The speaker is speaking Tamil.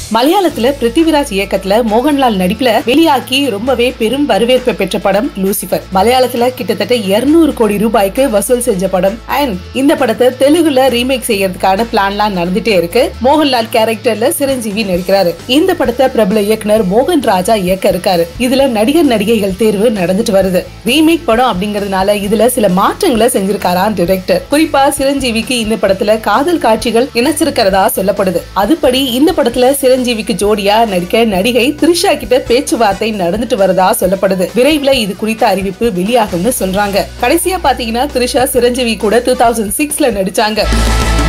மலையாளத்துல பிருத்திவிராஜ் இயக்கத்துல மோகன்லால் நடிப்புல வெளியாக்கி ரொம்பவே பெரும் வரவேற்பை பெற்ற படம் லூசிபர் மலையாளத்துல கிட்டத்தட்ட 200 கோடி ரூபாய்க்கு வசூல் செஞ்ச படம் அண்ட் இந்த படத்தை தெலுங்குல ரீமேக் செய்யறதுக்கான பிளான்லாம் நடந்துட்டே இருக்கு மோகன்லால் கேரக்டர்ல சிரஞ்சீவி நடிக்கிறாரு இந்த படத்தை பிரபல இயக்குனர் மோகன் ராஜா இயக்க இருக்காரு இதுல நடிகர் நடிகைகள் தேர்வு நடந்துட்டு வருது ரீமேக் படம் அப்படிங்கறதுனால இதுல சில மாற்றங்களை செஞ்சிருக்காராம் டிரெக்டர் குறிப்பா சிரஞ்சீவிக்கு இந்த படத்துல காதல் காட்சிகள் இணைச்சிருக்கிறதா சொல்லப்படுது அதுபடி இந்த படத்துல சிரஞ்சீவிக்கு ஜோடியா நடிக்க நடிகை த்ரிஷா கிட்ட பேச்சுவார்த்தை நடந்துட்டு வரதா சொல்லப்படுது விரைவில் இது குறித்த அறிவிப்பு வெளியாகும்னு சொல்றாங்க கடைசியா பாத்தீங்கன்னா த்ரிஷா சிரஞ்சீவி கூட டூ தௌசண்ட் சிக்ஸ்ல நடிச்சாங்க